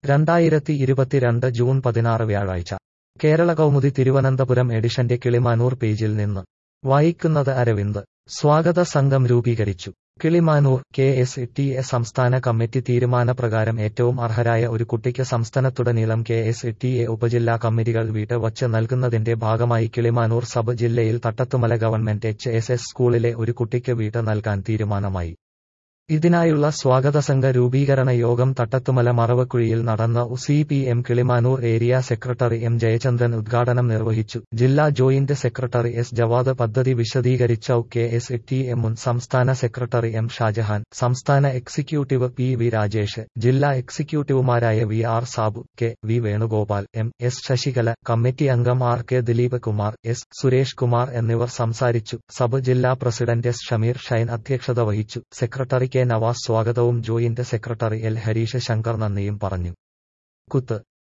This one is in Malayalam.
രണ്ടായിരത്തി ഇരുപത്തിരണ്ട് ജൂൺ പതിനാറ് വ്യാഴാഴ്ച കേരള കൗമുദി തിരുവനന്തപുരം എഡിഷന്റെ കിളിമാനൂർ പേജിൽ നിന്ന് വായിക്കുന്നത് അരവിന്ദ് സ്വാഗത സംഘം രൂപീകരിച്ചു Kilimanoor K S T A സംസ്ഥാന കമ്മിറ്റി തീരുമാനപ്രകാരം ഏറ്റവും അർഹരായ ഒരു കുട്ടിക്ക് സംസ്ഥാനത്തുടനീളം കെ എസ് ടി എ ഉപജില്ലാ കമ്മിറ്റികൾ വീട്ട് വച്ച് നൽകുന്നതിന്റെ ഭാഗമായി കിളിമാനൂർ സബ് ജില്ലയിൽ Thattathumala government H S S സ്കൂളിലെ ഒരു കുട്ടിക്ക് വീട്ട് നൽകാൻ തീരുമാനമായി ഇതിനായുള്ള സ്വാഗതസംഘ രൂപീകരണ യോഗം തട്ടത്തുമല മറവക്കുഴിയിൽ നടന്ന C P M Kilimanoor area secretary M Jayachandran ഉദ്ഘാടനം നിർവഹിച്ചു ജില്ലാ ജോയിന്റ് സെക്രട്ടറി എസ് ജവാദ് പദ്ധതി വിശദീകരിച്ച കെ എസ് ടി എം മുൻ സംസ്ഥാന സെക്രട്ടറി എം ഷാജഹാൻ സംസ്ഥാന എക്സിക്യൂട്ടീവ് പി വി രാജേഷ് ജില്ലാ എക്സിക്യൂട്ടീവുമാരായ V R Sabu K V Venugopal M S Sasikala committee അംഗം R K Dileep Kumar S Suresh Kumar എന്നിവർ സംസാരിച്ചു സബ് ജില്ലാ പ്രസിഡന്റ് എസ് ഷമീർ ഷൈൻ അധ്യക്ഷത വഹിച്ചു സെക്രട്ടറി കെ നവാസ് സ്വാഗതവും joint secretary L Harish Shankar നന്ദിയും പറഞ്ഞു കുത്ത്